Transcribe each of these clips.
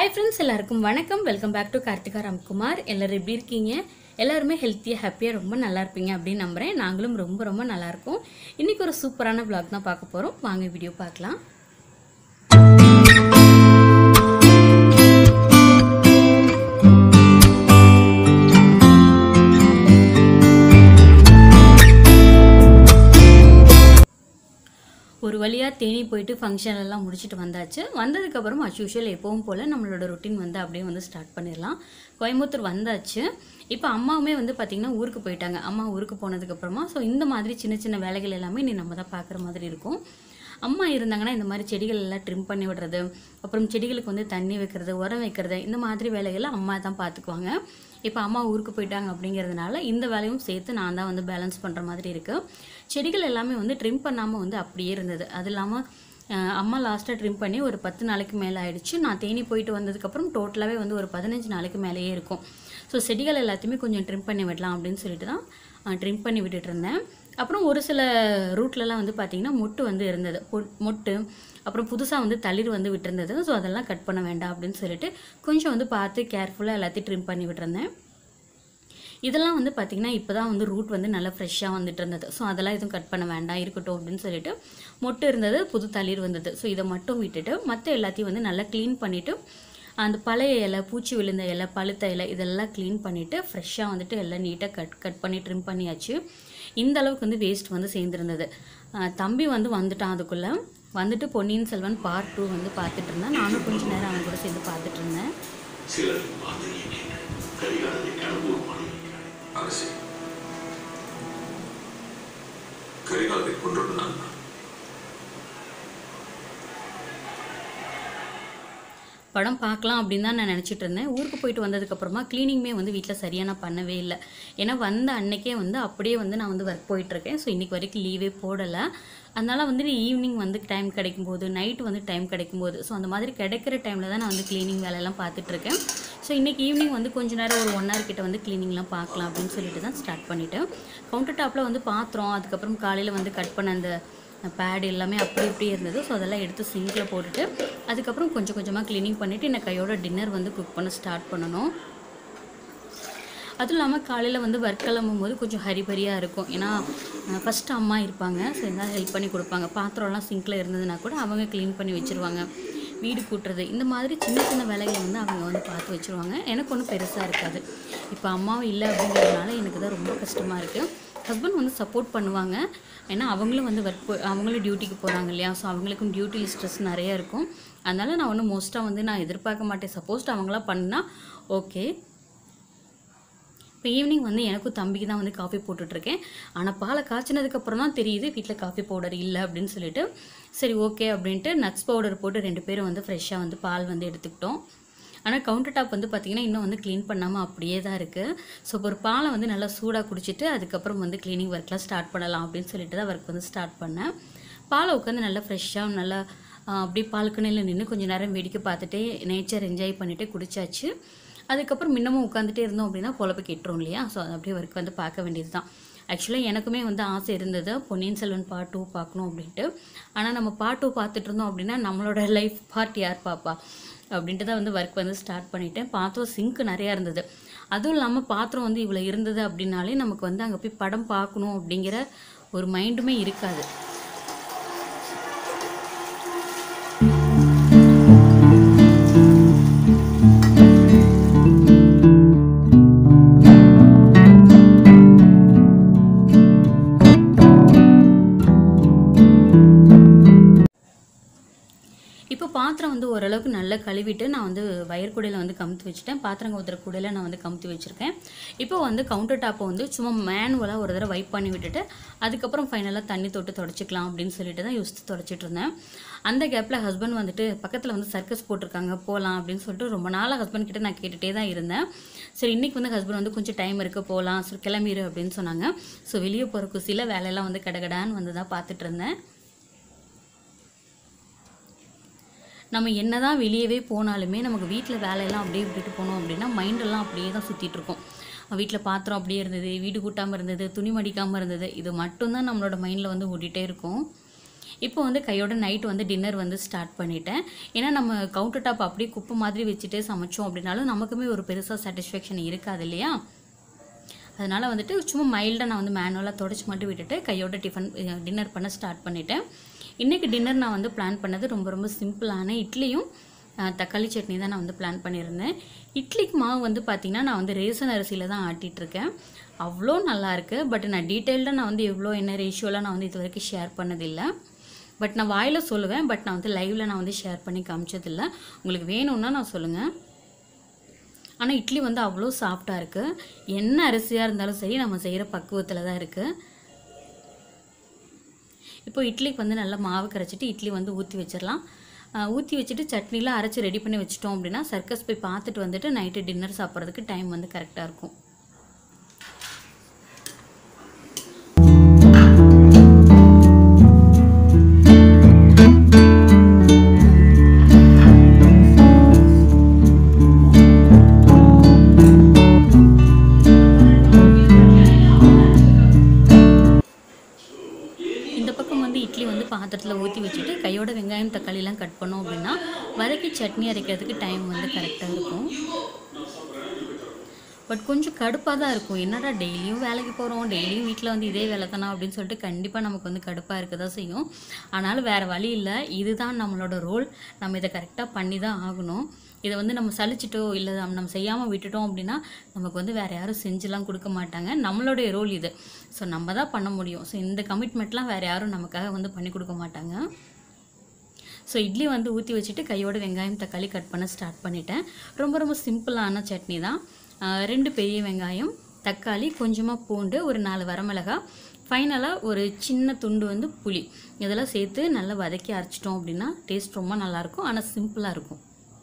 hi friends எல்லாருக்கும் வணக்கம் welcome back to Karthika Ramkumar எல்லாரும் எப்படி இருக்கீங்க எல்லாருமே ஹெல்த்தியாக ஹாப்பியாக ரொம்ப நல்லா இருப்பீங்க அப்படின்னு நம்புகிறேன் நாங்களும் ரொம்ப ரொம்ப நல்லா இருக்கோம் இன்றைக்கி ஒரு சூப்பரான vlog தான் பார்க்க போகிறோம் வாங்க வீடியோ பார்க்கலாம் ஒரு வழியாக தேனி போயிட்டு ஃபங்க்ஷன் எல்லாம் முடிச்சுட்டு வந்தாச்சு வந்ததுக்கப்புறம் அஸ் யூஷுவல் எப்பவும் போல் நம்மளோட ரொட்டீன் வந்து அப்படியே வந்து ஸ்டார்ட் பண்ணிடலாம் கோயம்புத்தூர் வந்தாச்சு இப்போ அம்மாவுமே வந்து பார்த்திங்கன்னா ஊருக்கு போயிட்டாங்க அம்மா ஊருக்கு போனதுக்கப்புறமா ஸோ இந்த மாதிரி சின்ன சின்ன வேலைகள் எல்லாமே நீ நம்ம தான் பார்க்குற மாதிரி இருக்கும் அம்மா இருந்தாங்கன்னா இந்த மாதிரி செடிகள் எல்லாம் ட்ரிம் பண்ணி விடுறது அப்புறம் செடிகளுக்கு வந்து தண்ணி வைக்கிறது உரம் வைக்கிறது இந்த மாதிரி வேலைகளை அம்மா தான் பார்த்துக்குவாங்க இப்போ அம்மா ஊருக்கு போயிட்டாங்க அப்படிங்கிறதுனால இந்த வேலையும் சேர்த்து நான் தான் வந்து பேலன்ஸ் பண்ணுற மாதிரி இருக்குது செடிகள் எல்லாமே வந்து ட்ரிம் பண்ணாமல் வந்து அப்படியே இருந்தது அது இல்லாமல் அஹ், அம்மா லாஸ்ட்டாக ட்ரிம் பண்ணி ஒரு பத்து நாளைக்கு மேலே ஆயிடுச்சு நான் தேனி போயிட்டு வந்ததுக்கப்புறம் டோட்டலாகவே வந்து ஒரு பதினஞ்சு நாளைக்கு மேலேயே இருக்கும் ஸோ செடிகள் எல்லாத்தையுமே கொஞ்சம் ட்ரிம் பண்ணி விடலாம் அப்படின்னு சொல்லிட்டு தான் ட்ரிம் பண்ணி விட்டுட்டு இருந்தேன் அப்புறம் ஒரு சில ரூட்லலாம் வந்து பார்த்திங்கன்னா மொட்டு வந்து இருந்தது பொ- மொட்டு அப்புறம் புதுசாக வந்து தளிர் வந்து விட்டுருந்தது ஸோ அதெல்லாம் கட் பண்ண வேண்டாம் அப்படின்னு சொல்லிட்டு கொஞ்சம் வந்து பார்த்து கேர்ஃபுல்லாக எல்லாத்தையும் ட்ரிம் பண்ணி விட்டுருந்தேன் இதெல்லாம் வந்து பார்த்திங்கன்னா இப்போ தான் வந்து ரூட் வந்து நல்லா ஃப்ரெஷ்ஷாக வந்துட்டு இருந்தது ஸோ அதெல்லாம் எதுவும் கட் பண்ண வேண்டாம் இருக்கட்டும் அப்படின்னு சொல்லிட்டு மொட்டு இருந்தது புது தளிர் வந்தது ஸோ இதை மட்டும் விட்டுட்டு மற்ற எல்லாத்தையும் வந்து நல்லா க்ளீன் பண்ணிவிட்டு அந்த பழைய இலை பூச்சி விழுந்த இலை பழுத்த இலை இதெல்லாம் க்ளீன் பண்ணிவிட்டு ஃப்ரெஷ்ஷாக வந்துட்டு எல்லாம் நீட்டாக கட் கட் பண்ணி ட்ரிம் பண்ணியாச்சு இந்த அளவுக்கு வந்து வேஸ்ட் வந்து சேர்ந்துருந்தது ஆஹ் தம்பி வந்து வந்துட்டான் அதுக்குள்ளே வந்துட்டு பொன்னியின் செல்வன் பார்ட் டூ வந்து பார்த்துட்டு இருந்தேன் நானும் கொஞ்ச நேரம் அவன் கூட சேர்ந்து பார்த்துட்டு இருந்தேன் சிலர் மாதிரி கரிகாலத்தை கடவுள் பண்ணி அரசே கரிகாலத்தை கொன்றது நான் தான் படம் பார்க்கலாம் அப்படின்னு தான் நான் நினச்சிட்டு இருந்தேன் ஊருக்கு போயிட்டு வந்ததுக்கப்புறமா க்ளீனிங்குமே வந்து வீட்டில் சரியாக நான் பண்ணவே இல்லை ஏன்னா வந்த அன்னைக்கே வந்து அப்படியே வந்து நான் வந்து ஒர்க் போயிட்டுருக்கேன் ஸோ இன்றைக்கி வரைக்கும் லீவே போடலை அதனால் வந்து ஈவினிங் வந்து டைம் கிடைக்கும்போது நைட்டு வந்து டைம் கிடைக்கும்போது ஸோ அந்த மாதிரி கிடைக்கிற டைமில் தான் நான் வந்து க்ளீனிங் வேலையெல்லாம் பார்த்துட்ருக்கேன் ஸோ இன்றைக்கி ஈவினிங் வந்து கொஞ்ச நேரம் ஒரு ஒன் ஹவர் கிட்ட வந்து க்ளீனிங்லாம் பார்க்கலாம் அப்படின்னு சொல்லிட்டு தான் ஸ்டார்ட் பண்ணிவிட்டேன் கவுண்டர் டாப்பில் வந்து பாத்திரம் அதுக்கப்புறம் காலையில் வந்து கட் பண்ண அந்த பேட் எல்லாமே அப்படி இப்படி இருந்தது ஸோ அதெல்லாம் எடுத்து சிங்கில் போட்டுட்டு அதுக்கப்புறம் கொஞ்சம் கொஞ்சமாக க்ளீனிங் பண்ணிவிட்டு எனக்கு கையோட டின்னர் வந்து குக் பண்ண ஸ்டார்ட் பண்ணணும் அதுவும் இல்லாமல் காலையில் வந்து ஒர்க் கிளம்பும் போது கொஞ்சம் ஹரிபரியாக இருக்கும் ஏன்னா ஃபஸ்ட்டு அம்மா இருப்பாங்க ஸோ எதாவது ஹெல்ப் பண்ணி கொடுப்பாங்க பாத்திரம்லாம் சிங்கில் இருந்ததுன்னா கூட அவங்க க்ளீன் பண்ணி வச்சுருவாங்க வீடு கூட்டுறது இந்த மாதிரி சின்ன சின்ன வேலைகளை வந்து அவங்க வந்து பார்த்து வச்சுருவாங்க எனக்கு ஒன்றும் பெருசாக இருக்காது இப்போ அம்மாவும் இல்லை அப்படிங்கிறதுனால எனக்கு தான் ரொம்ப கஷ்டமாக இருக்குது ஹஸ்பண்ட் வந்து சப்போர்ட் பண்ணுவாங்க ஏன்னா அவங்களும் வந்து ஒர்க் போ அவங்களும் டியூட்டிக்கு போகிறாங்க இல்லையா ஸோ அவங்களுக்கும் டியூட்டி ஸ்ட்ரெஸ் நிறைய இருக்கும் அதனால நான் ஒன்றும் மோஸ்ட்டாக வந்து நான் எதிர்பார்க்க மாட்டேன் சப்போஸ் அவங்களாம் பண்ணால் ஓகே இப்போ ஈவினிங் வந்து எனக்கும் தம்பிக்கு தான் வந்து காஃபி போட்டுட்ருக்கேன் ஆனால் பாலை காய்ச்சினதுக்கப்புறம் தான் தெரியுது வீட்டில் காஃபி பவுடர் இல்லை அப்படின்னு சொல்லிட்டு சரி ஓகே அப்படின்ட்டு நட்ஸ் பவுடர் போட்டு ரெண்டு பேரும் வந்து ஃப்ரெஷ்ஷாக வந்து பால் வந்து எடுத்துக்கிட்டோம் ஆனால் கவுண்டர் டாப் வந்து பார்த்திங்கன்னா இன்னும் வந்து க்ளீன் பண்ணாமல் அப்படியே தான் இருக்குது ஸோ ஒரு பாலை வந்து நல்லா சூடாக குடிச்சிட்டு அதுக்கப்புறம் வந்து க்ளீனிங் ஒர்க்லாம் ஸ்டார்ட் பண்ணலாம் அப்படின்னு சொல்லிட்டு தான் ஒர்க் வந்து ஸ்டார்ட் பண்ணேன் பாலை உட்காந்து நல்லா ஃப்ரெஷ்ஷாக நல்லா ஆஹ், அப்படியே பால்கனியில் நின்று கொஞ்சம் நேரம் வேடிக்கை பார்த்துட்டே நேச்சர் என்ஜாய் பண்ணிட்டு குடிச்சாச்சு அதுக்கப்புறம் இன்னமும் உட்காந்துட்டே இருந்தோம் அப்படின்னா பொழப்பு கெட்டுரும் இல்லையா ஸோ அது அப்படியே ஒர்க் வந்து பார்க்க வேண்டியது தான் ஆக்சுவலாக எனக்குமே வந்து ஆசை இருந்தது பொன்னியின் செல்வன் பார்ட் டூ பார்க்கணும் அப்படின்ட்டு ஆனால் நம்ம பார்ட் டூ பார்த்துட்டு இருந்தோம் அப்படின்னா நம்மளோட லைஃப் பார்ட் யார் பாப்பா அப்படின்ட்டு தான் வந்து ஒர்க் வந்து ஸ்டார்ட் பண்ணிட்டேன் பாத்திரம் சிங்க் நிறையா இருந்தது அதுவும் இல்லாமல் பாத்திரம் வந்து இவ்வளோ இருந்தது அப்படின்னாலே நமக்கு வந்து அங்கே போய் படம் பார்க்கணும் அப்படிங்கிற ஒரு மைண்டுமே இருக்காது இப்போ பாத்திரம் வந்து ஓரளவுக்கு நல்லா கழுவிட்டு நான் வந்து வயர் கூடையில் வந்து கமுத்து வச்சுட்டேன் பாத்திரம் கவுத்துற கூடையில் நான் வந்து கமுத்து வச்சுருக்கேன் இப்போ வந்து கவுண்டர் டாப்பை வந்து சும்மா மேனுவலாக ஒரு தடவை வைப் பண்ணி விட்டுட்டு அதுக்கப்புறம் ஃபைனலாக தண்ணி தொட்டு தொடச்சிக்கலாம் அப்படின்னு சொல்லிட்டு தான் யோசித்து தொடச்சிட்டு இருந்தேன் அந்த கேப்பில் ஹஸ்பண்ட் வந்துட்டு பக்கத்தில் வந்து சர்க்கஸ் போட்டிருக்காங்க போகலாம் அப்படின்னு சொல்லிட்டு ரொம்ப நாளாக ஹஸ்பண்ட் கிட்ட நான் கேட்டுகிட்டே தான் இருந்தேன் சரி இன்றைக்கி வந்து ஹஸ்பண்ட் வந்து கொஞ்சம் டைம் இருக்குது போகலாம் சரி கிளம்பிடு அப்படின்னு சொன்னாங்க ஸோ வெளியே போகிற குசியில் வேலையெல்லாம் வந்து கடகடான்னு வந்து தான் பார்த்துட்டு இருந்தேன் நம்ம என்னதான் வெளியவே போனாலுமே நமக்கு வீட்டில் வேலையெல்லாம் அப்படியே விட்டுட்டு போனோம் அப்படின்னா மைண்டெல்லாம் அப்படியே தான் சுற்றிட்டு இருக்கும் வீட்டில் பாத்திரம் அப்படியே இருந்தது வீடு கூட்டாமல் இருந்தது துணி மடிக்காமல் இருந்தது இது மட்டும்தான் நம்மளோட மைண்டில் வந்து ஓடிட்டே இருக்கும் இப்போ வந்து கையோட நைட் வந்து டின்னர் வந்து ஸ்டார்ட் பண்ணிட்டேன் ஏன்னா நம்ம கவுண்டர் டாப் அப்படியே குப்பை மாதிரி வச்சுட்டு சமைச்சோம் அப்படின்னாலும் நமக்குமே ஒரு பெருசாக சாட்டிஸ்ஃபேக்ஷன் இருக்காது இல்லையா அதனால் வந்துட்டு சும்மா மைல்டாக நான் வந்து மேனுவலாக தொடச்சி மட்டும் விட்டுட்டு கையோட டிஃபன் டின்னர் பண்ண ஸ்டார்ட் பண்ணிட்டேன் இன்றைக்கி டின்னர் நான் வந்து பிளான் பண்ணது ரொம்ப ரொம்ப சிம்பிளான இட்லியும் அஹ், தக்காளி சட்னி தான் நான் வந்து பிளான் பண்ணியிருந்தேன் இட்லிக்கு மாவு வந்து பார்த்திங்கன்னா நான் வந்து ரேசன் அரிசியில் தான் ஆட்டிகிட்ருக்கேன் அவ்வளோ நல்லா இருக்கு பட் நான் டீட்டெயில்டாக நான் வந்து எவ்வளோ என்ன ரேஷியோலாம் நான் வந்து இது வரைக்கும் ஷேர் பண்ணதில்லை பட் நான் வாயில் சொல்லுவேன் பட் நான் வந்து லைவில் நான் வந்து ஷேர் பண்ணி காமிச்சதில்லை உங்களுக்கு வேணும்னா நான் சொல்லுங்கள் ஆனால் இட்லி வந்து அவ்வளோ சாஃப்டாக இருக்குது என்ன அரிசியாக இருந்தாலும் சரி நம்ம செய்கிற பக்குவத்தில் தான் இருக்குது இப்போ இட்லிக்கு வந்து நல்லா மாவு கரைச்சிட்டு இட்லி வந்து ஊற்றி வச்சிடலாம் ஊற்றி வச்சுட்டு சட்னிலாம் அரைச்சி ரெடி பண்ணி வச்சிட்டோம் அப்படின்னா சர்க்கஸ் போய் பார்த்துட்டு வந்துட்டு நைட்டு டின்னர் சாப்பிட்றதுக்கு டைம் வந்து கரெக்டாக இருக்கும் இந்த பக்கம் வந்து இட்லி வந்து பாத்திரத்தில் ஊற்றி வச்சுட்டு கையோட வெங்காயம் தக்காளிலாம் கட் பண்ணோம் அப்படின்னா வதக்கி சட்னி அரைக்கிறதுக்கு டைம் வந்து கரெக்டாக இருக்கும் பட் கொஞ்சம் கடுப்பாக தான் இருக்கும் என்னடா டெய்லியும் வேலைக்கு போகிறோம் டெய்லியும் வீட்டில் வந்து இதே வேலை தானா அப்படின்னு சொல்லிட்டு கண்டிப்பாக நமக்கு வந்து கடுப்பாக இருக்க தான் செய்யும் ஆனாலும் வேறு வழி இல்லை இதுதான் நம்மளோட ரோல் நம்ம இதை கரெக்டாக பண்ணி தான் ஆகணும் இதை வந்து நம்ம சலிச்சிட்டோ இல்லை நம்ம செய்யாமல் விட்டுட்டோம் அப்படின்னா நமக்கு வந்து வேறு யாரும் செஞ்சுலாம் கொடுக்க மாட்டாங்க நம்மளுடைய ரோல் இது ஸோ நம்ம தான் பண்ண முடியும் ஸோ இந்த கமிட்மெண்ட்லாம் வேறு யாரும் நமக்காக வந்து பண்ணி கொடுக்க மாட்டாங்க ஸோ இட்லி வந்து ஊற்றி வச்சுட்டு கையோட வெங்காயம் தக்காளி கட் பண்ண ஸ்டார்ட் பண்ணிட்டேன் ரொம்ப ரொம்ப சிம்பிளான சட்னி தான் ஆஹ் ரெண்டு பெரிய வெங்காயம் தக்காளி கொஞ்சமாக பூண்டு ஒரு நாலு வரமிளகா ஃபைனலாக ஒரு சின்ன துண்டு வந்து புளி இதெல்லாம் சேர்த்து நல்லா வதக்கி அரைச்சிட்டோம் அப்படின்னா டேஸ்ட் ரொம்ப நல்லாயிருக்கும் ஆனால் சிம்பிளாக இருக்கும்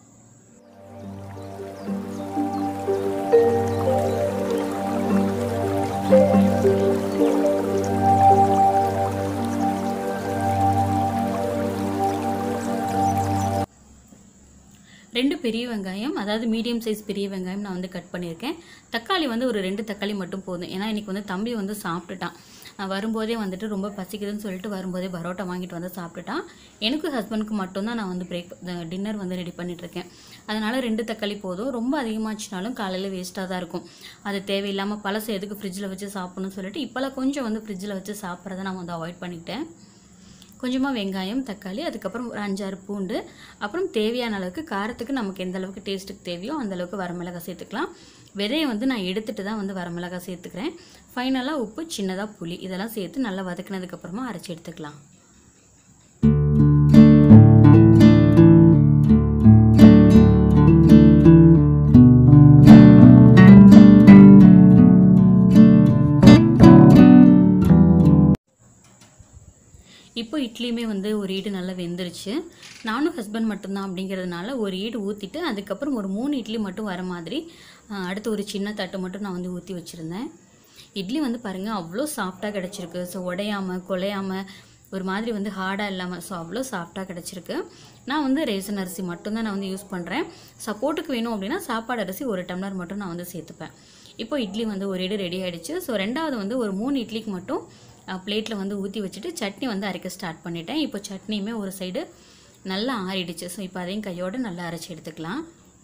ரெண்டு பெரிய வெங்காயம் அதாவது மீடியம் சைஸ் பெரிய வெங்காயம் நான் வந்து கட் பண்ணியிருக்கேன் தக்காளி வந்து ஒரு ரெண்டு தக்காளி மட்டும் போதும் ஏன்னா இன்னைக்கு வந்து தம்பி வந்து சாப்பிட்டுட்டான் நான் வரும்போதே வந்துட்டு ரொம்ப பசிக்குதுன்னு சொல்லிட்டு வரும்போதே பரோட்டா வாங்கிட்டு வந்து சாப்பிட்டுட்டான் எனக்கு ஹஸ்பண்டுக்கு மட்டும்தான் நான் வந்து பிரேக் டின்னர் வந்து ரெடி பண்ணிகிட்ருக்கேன் அதனால் ரெண்டு தக்காளி போதும் ரொம்ப அதிகமாச்சுனாலும் காலையில் வேஸ்ட்டாக தான் இருக்கும் அது தேவையில்லாமல் பழசை எதுக்கு ஃப்ரிட்ஜில் வச்சு சாப்பிடணும்னு சொல்லிட்டு இப்போல்லாம் கொஞ்சம் வந்து ஃப்ரிட்ஜில் வச்சு சாப்பிட்றத நான் வந்து அவாய்ட் பண்ணிக்கிட்டேன் கொஞ்சமாக வெங்காயம் தக்காளி அதுக்கப்புறம் ஒரு அஞ்சாறு பூண்டு அப்புறம் தேவையான அளவுக்கு காரத்துக்கு நமக்கு எந்த அளவுக்கு டேஸ்ட்டுக்கு தேவையோ அந்த அளவுக்கு வரமிளகாய் சேர்த்துக்கலாம் விதையை வந்து நான் எடுத்துட்டு தான் வந்து வரமிளகாய் சேர்த்துக்கிறேன் ஃபைனலாக உப்பு சின்னதாக புளி இதெல்லாம் சேர்த்து நல்லா வதக்குனதுக்கப்புறமா அரைச்சி எடுத்துக்கலாம் இப்போ இட்லியுமே வந்து ஒரு ஈடு நல்லா வெந்துருச்சு நானும் ஹஸ்பண்ட் மட்டும்தான் அப்படிங்கிறதுனால ஒரு ஈடு ஊற்றிட்டு அதுக்கப்புறம் ஒரு மூணு இட்லி மட்டும் வர மாதிரி ஆஹ், அடுத்து ஒரு சின்ன தட்டு மட்டும் நான் வந்து ஊற்றி வச்சுருந்தேன் இட்லி வந்து பாருங்கள் அவ்வளோ சாஃப்டாக கிடச்சிருக்கு ஸோ உடையாமல் குலையாமல் ஒரு மாதிரி வந்து ஹார்டாக இல்லாமல் ஸோ அவ்வளோ சாஃப்டாக கிடச்சிருக்கு நான் வந்து ரேசன் அரிசி மட்டும்தான் நான் வந்து யூஸ் பண்ணுறேன் சப்போர்ட்டுக்கு வேணும் அப்படின்னா சாப்பாடு அரிசி ஒரு டம்ளர் மட்டும் நான் வந்து சேர்த்துப்பேன் இப்போ இட்லி வந்து ஒரு இடு ரெடி ஆயிடுச்சு ஸோ ரெண்டாவது வந்து ஒரு மூணு இட்லிக்கு மட்டும் பிளேட்டில் வந்து ஊற்றி வச்சுட்டு சட்னி வந்து அரைக்க ஸ்டார்ட் பண்ணிட்டேன் இப்போ சட்னியுமே ஒரு சைடு நல்லா ஆறிடுச்சு ஸோ இப்போ அதையும் கையோடு நல்லா அரைச்சி எடுத்துக்கலாம்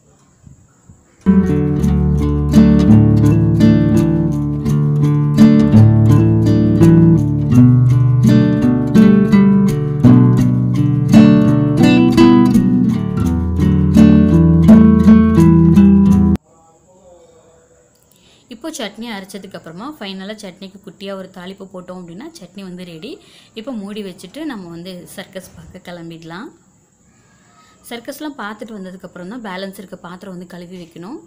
இப்போ சட்னி அரைச்சதுக்கு அப்புறமா ஃபைனலாக சட்னிக்கு குட்டியாக ஒரு தாளிப்பு போட்டோம் அப்படின்னா சட்னி வந்து ரெடி இப்போ மூடி வச்சுட்டு நம்ம வந்து சர்க்கஸ் பார்க்க கிளம்பிடலாம் சர்க்கஸ்லாம் பார்த்துட்டு வந்ததுக்கப்புறம் தான் பேலன்ஸ் இருக்க பாத்திரம் வந்து கழுவி வைக்கணும்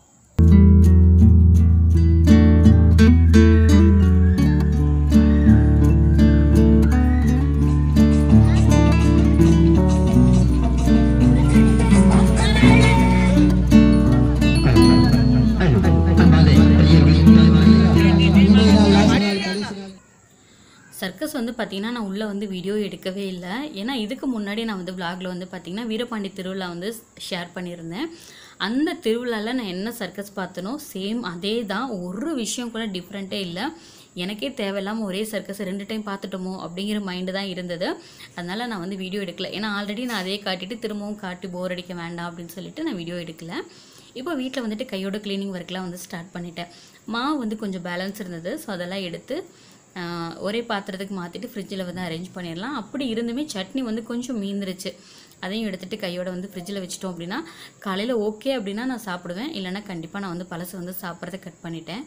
சர்க்கஸ் வந்து பார்த்திங்கன்னா நான் உள்ளே வந்து வீடியோ எடுக்கவே இல்லை ஏன்னா இதுக்கு முன்னாடி நான் வந்து vlogல வந்து பார்த்திங்கன்னா வீரபாண்டி திருவிழா வந்து ஷேர் பண்ணியிருந்தேன் அந்த திருவிழாவில் நான் என்ன சர்க்கஸ் பார்த்தனோ சேம் அதே தான் ஒரு விஷயம் கூட டிஃப்ரெண்ட்டே இல்லை எனக்கே தேவையில்லாமல் ஒரே சர்க்கஸ் ரெண்டு டைம் பார்த்துட்டோமோ அப்படிங்கிற மைண்டு தான் இருந்தது அதனால் நான் வந்து வீடியோ எடுக்கல ஏன்னா ஆல்ரெடி நான் அதே காட்டிட்டு திரும்பவும் காட்டி போர் அடிக்க வேண்டாம் அப்படின்னு சொல்லிட்டு நான் வீடியோ எடுக்கல இப்போ வீட்டில் வந்துட்டு கையோட க்ளீனிங் ஒர்க்லாம் வந்து ஸ்டார்ட் பண்ணிட்டேன் மாவு வந்து கொஞ்சம் பேலன்ஸ் இருந்தது ஸோ அதெல்லாம் எடுத்து ஆஹ், ஒரே பாத்திரத்துக்கு மாற்றிட்டு ஃப்ரிட்ஜில் வந்து அரேஞ்ச் பண்ணிடலாம் அப்படி இருந்துமே சட்னி வந்து கொஞ்சம் மீந்துருச்சு அதையும் எடுத்துகிட்டு கையோட வந்து ஃப்ரிட்ஜில் வச்சிட்டோம் அப்படின்னா காலையில் ஓகே அப்படின்னா நான் சாப்பிடுவேன் இல்லைன்னா கண்டிப்பாக நான் வந்து பழசு வந்து சாப்பிட்றத கட் பண்ணிட்டேன்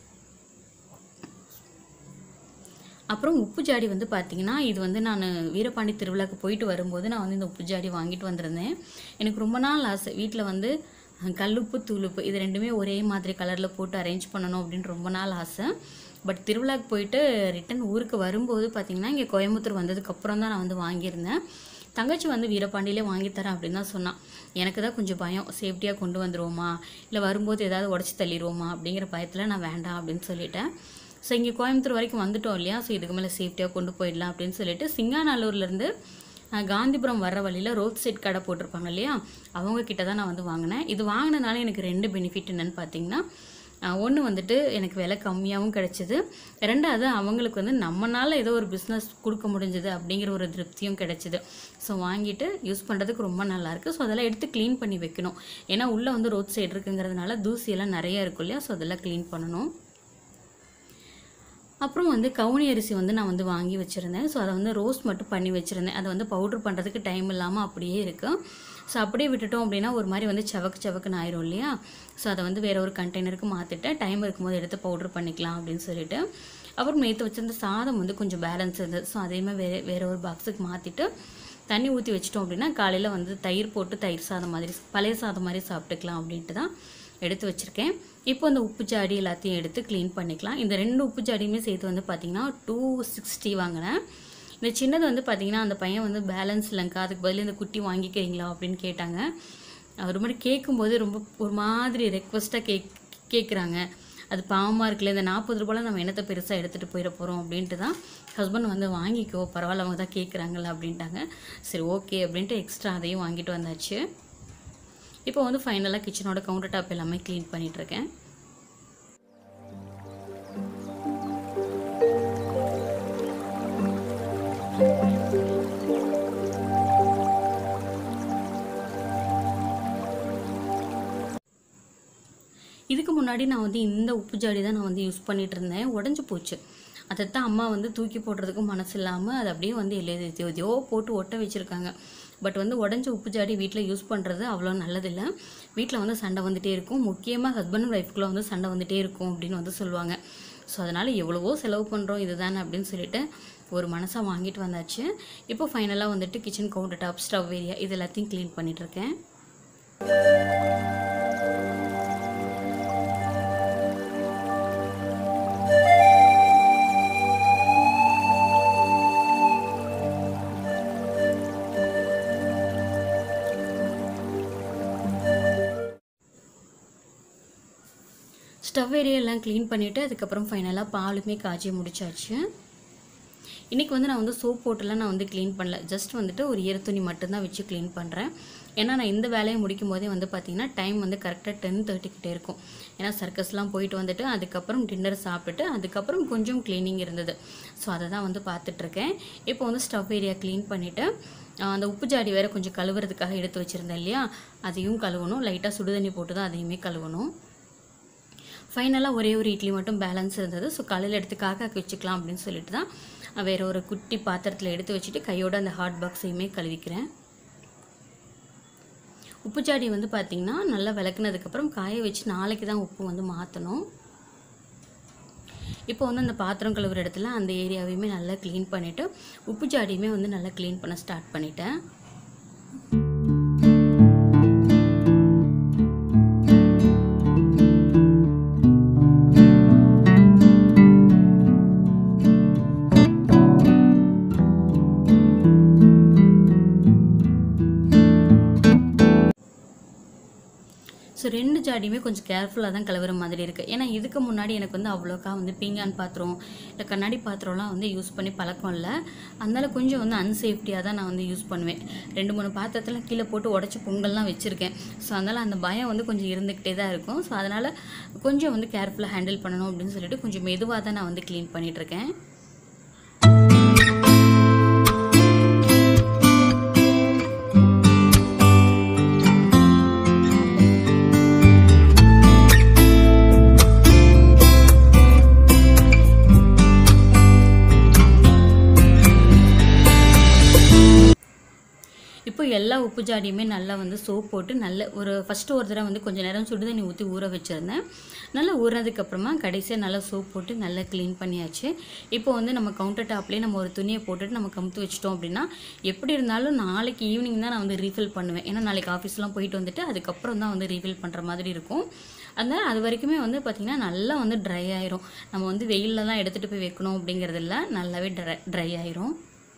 அப்புறம் உப்பு ஜாடி வந்து பார்த்தீங்கன்னா இது வந்து நான் வீரபாண்டி திருவிழாக்கு போயிட்டு வரும்போது நான் வந்து இந்த உப்பு ஜாடி வாங்கிட்டு வந்திருந்தேன் எனக்கு ரொம்ப நாள் ஆசை வீட்டில் வந்து அஹ், கல்லுப்பு தூளுப்பு இது ரெண்டுமே ஒரே மாதிரி கலரில் போட்டு அரேஞ்ச் பண்ணணும் அப்படின்னு ரொம்ப நாள் ஆசை பட் திருவிழாக்கு போயிட்டு ரிட்டன் ஊருக்கு வரும்போது பார்த்தீங்கன்னா இங்கே கோயம்புத்தூர் வந்ததுக்கப்புறம் தான் நான் வந்து வாங்கியிருந்தேன் தங்கச்சி வந்து வீரபாண்டியிலே வாங்கி தரேன் அப்படின்னு தான் சொன்னான் எனக்கு தான் கொஞ்சம் பயம் சேஃப்டியாக கொண்டு வந்துருவோமா இல்லை வரும்போது ஏதாவது உடச்சி தள்ளிடுவோமா அப்படிங்கிற பயத்தில் நான் வேண்டாம் அப்படின்னு சொல்லிட்டேன் ஸோ இங்கே கோயம்புத்தூர் வரைக்கும் வந்துட்டோம் இல்லையா ஸோ இதுக்கு மேலே சேஃப்டியாக கொண்டு போயிடலாம் அப்படின்னு சொல்லிட்டு சிங்காநல்லூர்லேருந்து அஹ், காந்திபுரம் வர வழியில் ரோட் சைட் கடை போட்டிருப்பாங்க இல்லையா அவங்க கிட்ட தான் நான் வந்து வாங்கினேன் இது வாங்கினதுனால எனக்கு ரெண்டு பெனிஃபிட் என்னன்னு பார்த்தீங்கன்னா ஒன்று வந்துட்டு எனக்கு விலை கம்மியாகவும் கிடைச்சிது ரெண்டாவது அவங்களுக்கு வந்து நம்மனால ஏதோ ஒரு பிஸ்னஸ் கொடுக்க முடிஞ்சது அப்படிங்கிற ஒரு திருப்தியும் கிடைச்சிது ஸோ வாங்கிட்டு யூஸ் பண்ணுறதுக்கு ரொம்ப நல்லாயிருக்கு ஸோ அதெல்லாம் எடுத்து க்ளீன் பண்ணி வைக்கணும் ஏன்னா உள்ளே வந்து ரோட் சைடு இருக்குங்கிறதுனால தூசியெல்லாம் நிறைய இருக்கும் இல்லையா ஸோ அதெல்லாம் க்ளீன் பண்ணணும் அப்புறம் வந்து கவுனி அரிசி வந்து நான் வந்து வாங்கி வச்சுருந்தேன் ஸோ அதை வந்து ரோஸ்ட் மட்டும் பண்ணி வச்சுருந்தேன் அதை வந்து பவுட்ரு பண்ணுறதுக்கு டைம் இல்லாமல் அப்படியே இருக்கு ஸோ அப்படியே விட்டுட்டோம் அப்படின்னா ஒரு மாதிரி வந்து சவக்கு சவக்குன்னு ஆயிரும் இல்லையா ஸோ அதை வந்து வேற ஒரு கண்டெய்னருக்கு மாற்றிட்டேன் டைம் இருக்கும்போது எடுத்து பவுட்ரு பண்ணிக்கலாம் அப்படின்னு சொல்லிட்டு அப்புறம் நேற்று வச்சிருந்த சாதம் வந்து கொஞ்சம் பேலன்ஸ் இருந்தது ஸோ அதேமாதிரி வேறு வேற ஒரு பாக்ஸுக்கு மாற்றிட்டு தண்ணி ஊற்றி வச்சிட்டோம் அப்படின்னா காலையில் வந்து தயிர் போட்டு தயிர் சாதம் மாதிரி பழைய சாதம் மாதிரி சாப்பிட்டுக்கலாம் அப்படின்ட்டு தான் எடுத்து வச்சுருக்கேன் இப்போ அந்த உப்பு ஜாடி எல்லாத்தையும் எடுத்து க்ளீன் பண்ணிக்கலாம் இந்த ரெண்டு உப்பு ஜாடியுமே சேர்த்து வந்து பார்த்திங்கன்னா டூ சிக்ஸ்டி வாங்கினேன் இந்த சின்னது வந்து பார்த்திங்கன்னா அந்த பையன் வந்து பேலன்ஸ் இல்லைங்க்கா அதுக்கு பதில் இந்த குட்டி வாங்கிக்கிறீங்களா அப்படின்னு கேட்டாங்க ஒரு மாதிரி கேட்கும்போது ரொம்ப ஒரு மாதிரி ரெக்வஸ்ட்டாக கேக் கேட்குறாங்க அது பாவமாக இருக்குல்ல இந்த நாற்பது ரூபாயில் நம்ம என்னத்தை பெருசாக எடுத்துகிட்டு போயிட போகிறோம் அப்படின்ட்டு தான் ஹஸ்பண்ட் வந்து வாங்கிக்கோ பரவாயில்ல அவங்க தான் கேட்குறாங்கல்ல அப்படின்ட்டாங்க சரி ஓகே அப்படின்ட்டு எக்ஸ்ட்ரா அதையும் வாங்கிட்டு வந்தாச்சு இப்போ வந்து ஃபைனலாக கிச்சனோட கவுண்டர் டாப் எல்லாமே க்ளீன் பண்ணிகிட்ருக்கேன் இதுக்கு முன்னாடி நான் வந்து இந்த உப்பு ஜாடி தான் நான் வந்து யூஸ் பண்ணிட்டு இருந்தேன் உடஞ்சி போச்சு அதைத்தான் அம்மா வந்து தூக்கி போடுறதுக்கும் மனசு இல்லாமல் அதை அப்படியே வந்து எல்லையோ எதையோ போட்டு ஒட்ட வச்சுருக்காங்க பட் வந்து உடஞ்ச உப்பு ஜாடி வீட்டில் யூஸ் பண்ணுறது அவ்வளோ நல்லதில்லை வீட்டில் வந்து சண்டை வந்துட்டே இருக்கும் முக்கியமாக ஹஸ்பண்ட் அண்ட் ஒய்ஃப்குள்ளே வந்து சண்டை வந்துட்டே இருக்கும் அப்படின்னு வந்து சொல்லுவாங்க ஸோ அதனால் எவ்வளவோ செலவு பண்ணுறோம் இதுதானே அப்படின்னு சொல்லிட்டு ஒரு மனசாக வாங்கிட்டு வந்தாச்சு இப்போ ஃபைனலாக வந்துட்டு kitchen counter top stove area இது எல்லாத்தையும் க்ளீன் பண்ணிகிட்ருக்கேன் ஸ்டவ் ஏரியா எல்லாம் க்ளீன் பண்ணிவிட்டு அதுக்கப்புறம் ஃபைனலாக பாலுமே காய்ச்சி முடிச்சாச்சு இன்றைக்கி வந்து நான் வந்து சோப் போட்டுலாம் நான் வந்து க்ளீன் பண்ணல ஜஸ்ட் வந்துட்டு ஒரு ஈர துணி மட்டும்தான் வச்சு க்ளீன் பண்ணுறேன் ஏன்னா நான் இந்த வேலையை முடிக்கும் போதே வந்து பார்த்திங்கன்னா டைம் வந்து கரெக்டாக டென் தேர்ட்டிக்கிட்டே இருக்கும் ஏன்னா சர்க்கஸ்லாம் போயிட்டு வந்துட்டு அதுக்கப்புறம் டின்னர் சாப்பிட்டுட்டு அதுக்கப்புறம் கொஞ்சம் க்ளீனிங் இருந்தது ஸோ அதை தான் வந்து பார்த்துட்ருக்கேன் இப்போ வந்து ஸ்டவ் ஏரியா க்ளீன் பண்ணிவிட்டு அந்த உப்பு ஜாடி வேறு கொஞ்சம் கழுவுறதுக்காக எடுத்து வச்சுருந்தேன் இல்லையா அதையும் கழுவணும் லைட்டாக சுடுதண்ணி போட்டு தான் அதையுமே கழுவணும் ஃபைனலாக ஒரே ஒரு இட்லி மட்டும் பேலன்ஸ் இருந்தது ஸோ காலையில் எடுத்து காக்காக்கு வச்சுக்கலாம் அப்படின்னு சொல்லிட்டு தான் வேற ஒரு குட்டி பாத்திரத்தில் எடுத்து வச்சுட்டு கையோட அந்த ஹாட் பாக்ஸையுமே கழுவிக்கிறேன் உப்பு ஜாடி வந்து பார்த்திங்கன்னா நல்லா விளக்குனதுக்கப்புறம் காய வச்சு நாளைக்கு தான் உப்பு வந்து மாற்றணும் இப்போ வந்து அந்த பாத்திரம் கழுவுற இடத்துல அந்த ஏரியாவையுமே நல்லா க்ளீன் பண்ணிவிட்டு உப்பு ஜாடியுமே வந்து நல்லா க்ளீன் பண்ண ஸ்டார்ட் பண்ணிட்டேன் ஸோ ரெண்டு ஜாடியுமே கொஞ்சம் கேர்ஃபுல்லாக தான் கலவுற மாதிரி இருக்குது ஏன்னா இதுக்கு முன்னாடி எனக்கு வந்து அவ்வளோக்கா வந்து பீங்கான் பாத்திரம் இல்லை கண்ணாடி பாத்திரம்லாம் வந்து யூஸ் பண்ணி பழக்கம் இல்லை அதனால கொஞ்சம் வந்து அன்சேஃப்டியாக தான் நான் வந்து யூஸ் பண்ணுவேன் ரெண்டு மூணு பாத்திரத்தில் கீழே போட்டு உடச்சி பொங்கல்லாம் வச்சுருக்கேன் ஸோ அதனால் அந்த பயம் வந்து கொஞ்சம் இருந்துக்கிட்டே தான் இருக்கும் ஸோ அதனால் கொஞ்சம் வந்து கேர்ஃபுல்லாக ஹேண்டில் பண்ணணும் அப்படின்னு சொல்லிட்டு கொஞ்சம் மெதுவாக தான் நான் வந்து க்ளீன் பண்ணிகிட்ருக்கேன் இப்போ எல்லா உப்பு ஜாடியுமே நல்லா வந்து சோப் போட்டு நல்ல ஒரு ஃபஸ்ட்டு ஒரு தடவை வந்து கொஞ்சம் நேரம் சுடு தண்ணி ஊற்றி ஊற வச்சுருந்தேன் நல்லா ஊறினதுக்கப்புறமா கடைசியாக நல்லா சோப் போட்டு நல்லா க்ளீன் பண்ணியாச்சு இப்போ வந்து நம்ம கவுண்டர் டாப்லேயே நம்ம ஒரு துணியை போட்டுட்டு நம்ம கமுத்து வச்சிட்டோம் அப்படின்னா எப்படி இருந்தாலும் நாளைக்கு ஈவினிங் தான் நான் வந்து ரீஃபில் பண்ணுவேன் ஏன்னா நாளைக்கு ஆஃபீஸ்லாம் போயிட்டு வந்துட்டு அதுக்கப்புறம் தான் வந்து ரீஃபில் பண்ணுற மாதிரி இருக்கும் அதனால் அது வரைக்குமே வந்து பார்த்திங்கன்னா நல்லா வந்து ட்ரை ஆயிரும் நம்ம வந்து வெயிலில் தான் எடுத்துகிட்டு போய் வைக்கணும் அப்படிங்கிறது இல்லை நல்லாவே ட்ரை ட்ரை ஆயிரும்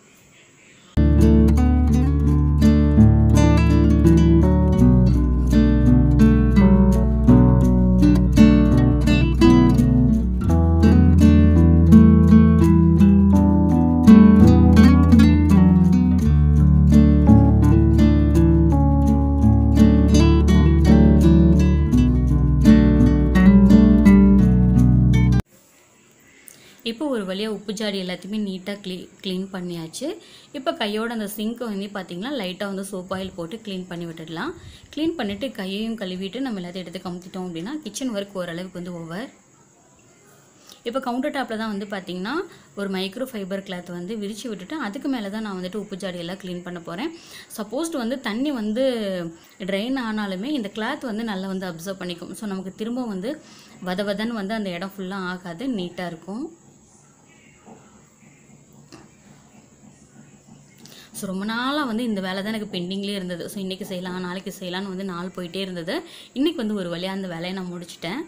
இப்போ ஒரு வழியாக உப்பு ஜாடி எல்லாத்தையுமே நீட்டாக க்ளீ க்ளீன் பண்ணியாச்சு இப்போ கையோட அந்த சிங்க்கை வந்து பார்த்திங்கன்னா லைட்டாக வந்து சோப் ஆயில் போட்டு க்ளீன் பண்ணி விட்டுடலாம் க்ளீன் பண்ணிவிட்டு கையையும் கழுவிட்டு நம்ம எல்லாத்தையும் எடுத்து கமுத்திட்டோம் அப்படின்னா கிச்சன் ஒர்க் ஓரளவுக்கு வந்து ஓவர் இப்போ கவுண்டர் டாப்பில் தான் வந்து பார்த்திங்கன்னா ஒரு மைக்ரோ ஃபைபர் கிளாத் வந்து விரித்து விட்டுட்டு அதுக்கு மேலே தான் நான் வந்துட்டு உப்பு ஜாடி எல்லாம் க்ளீன் பண்ண போகிறேன் சப்போஸ் வந்து தண்ணி வந்து ட்ரெயின் ஆனாலுமே இந்த கிளாத் வந்து நல்லா வந்து அப்சர்வ் பண்ணிக்கும் ஸோ நமக்கு திரும்ப வந்து வத வதன்னு வந்து அந்த இடம் ஃபுல்லாக ஆகாது நீட்டாக இருக்கும் ஸோ ரொம்ப நாளாக வந்து இந்த வேலை தான் எனக்கு பெண்டிங்லேயே இருந்தது ஸோ இன்றைக்கி செய்யலாம் நாளைக்கு செய்யலாம்னு வந்து நாள் போயிட்டே இருந்தது இன்றைக்கி வந்து ஒரு வழியாக அந்த வேலையை நான் முடிச்சிட்டேன்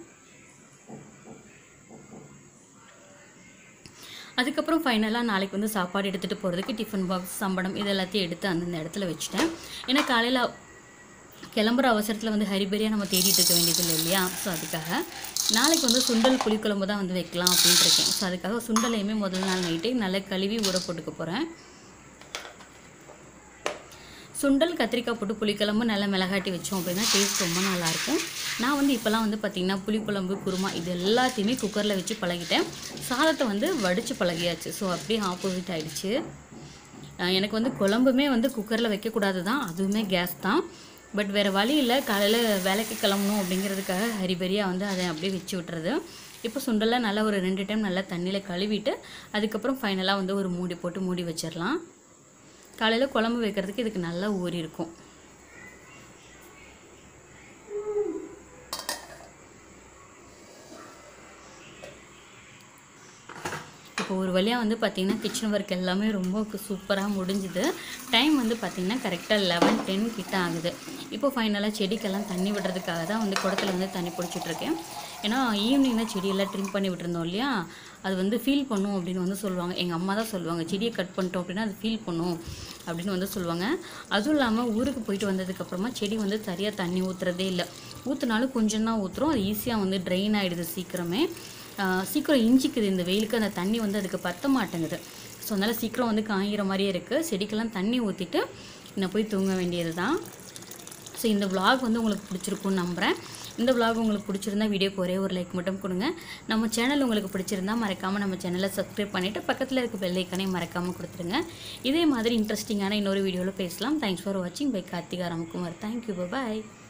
அதுக்கப்புறம் ஃபைனலாக நாளைக்கு வந்து சாப்பாடு எடுத்துகிட்டு போகிறதுக்கு டிஃபன் பாக்ஸ் சம்படம் இது எல்லாத்தையும் எடுத்து அந்தந்த இடத்துல வச்சுட்டேன் ஏன்னா காலையில் கிளம்புற அவசரத்தில் வந்து ஹரிபரியாக நம்ம தேடிட்டு இருக்க வேண்டியது இல்லை இல்லையா ஸோ அதுக்காக நாளைக்கு வந்து சுண்டல் புளிக்குழம்பு தான் வந்து வைக்கலாம் அப்படின்ட்டு இருக்கேன் ஸோ அதுக்காக சுண்டலையுமே முதல் நாள் நைட்டே நல்லா கழுவி ஊற போட்டுக்க போகிறேன் சுண்டல் கத்திரிக்காய் போட்டு புளிக்குழம்பு நல்லா மிளகாட்டி வச்சோம் அப்படின்னா டேஸ்ட் ரொம்ப நல்லாயிருக்கும் நான் வந்து இப்போலாம் வந்து பார்த்திங்கன்னா புளிக்குழம்பு குருமா இது எல்லாத்தையுமே குக்கரில் வச்சு பழகிட்டேன் சாதத்தை வந்து வடித்து பழகியாச்சு ஸோ அப்படியே ஆப்போசிட் ஆயிடுச்சு அஹ் எனக்கு வந்து குழம்புமே வந்து குக்கரில் வைக்கக்கூடாது தான் அதுவுமே கேஸ் தான் பட் வேறு வழி இல்லை காலையில் வேலைக்கு கிளம்பணும் அப்படிங்கிறதுக்காக ஹரிபரியாக வந்து அதை அப்படியே வச்சு விட்டுறது இப்போ சுண்டெல்லாம் நல்லா ஒரு ரெண்டு டைம் நல்லா தண்ணியில் கழுவிட்டு அதுக்கப்புறம் ஃபைனலாக வந்து ஒரு மூடி போட்டு மூடி வச்சிடலாம் காலையில் குழம்பு வைக்கிறதுக்கு இதுக்கு நல்லா ஊறி இருக்கும் இப்போ ஒரு வழியாக வந்து பார்த்திங்கன்னா கிச்சன் ஒர்க் எல்லாமே ரொம்ப சூப்பராக முடிஞ்சுது டைம் வந்து பார்த்திங்கன்னா கரெக்டாக லெவன் டென் கிட்ட ஆகுது இப்போ ஃபைனலாக செடிக்கெல்லாம் தண்ணி விடுறதுக்காக தான் வந்து குடத்துல வந்து தண்ணி பிடிச்சிட்ருக்கேன் ஏன்னா ஈவினிங் தான் செடியெல்லாம் ட்ரிம் பண்ணி விட்டுருந்தோம் இல்லையா அது வந்து ஃபீல் பண்ணும் அப்படின்னு வந்து சொல்லுவாங்க எங்கள் அம்மா தான் சொல்லுவாங்க செடியை கட் பண்ணிட்டோம் அப்படின்னா அது ஃபீல் பண்ணும் அப்படின்னு வந்து சொல்லுவாங்க அதுவும் இல்லாமல் ஊருக்கு போயிட்டு வந்ததுக்கப்புறமா செடி வந்து சரியாக தண்ணி ஊற்றுறதே இல்லை ஊற்றுனாலும் கொஞ்சம் தான் ஊற்றுறோம் அது ஈஸியாக வந்து ட்ரெயின் ஆகிடுது சீக்கிரமே ஆஹ் சீக்கிரம் இஞ்சிக்குது இந்த வெயிலுக்கு அந்த தண்ணி வந்து அதுக்கு பத்த மாட்டேங்குது ஸோ அதனால் சீக்கிரம் வந்து காய்கிற மாதிரியே இருக்குது செடிக்கெல்லாம் தண்ணி ஊற்றிட்டு நான் போய் தூங்க வேண்டியது தான் ஸோ இந்த vlog வந்து உங்களுக்கு பிடிச்சிருக்கும்னு நம்புகிறேன் இந்த vlog உங்களுக்கு பிடிச்சிருந்தா வீடியோக்கு ஒரே ஒரு லைக் மட்டும் கொடுங்க நம்ம சேனல் உங்களுக்கு பிடிச்சிருந்தா மறக்காமல் நம்ம சேனலை சப்ஸ்கிரைப் பண்ணிவிட்டு பக்கத்தில் இருக்க பெல் ஐக்கனை மறக்காமல் கொடுத்துருங்க இதே மாதிரி இன்ட்ரெஸ்டிங்கான இன்னொரு வீடியோவில் பேசலாம் தேங்க்ஸ் ஃபார் வாட்சிங் பை கார்த்திகா ராம்குமார் தேங்க்யூ பாய்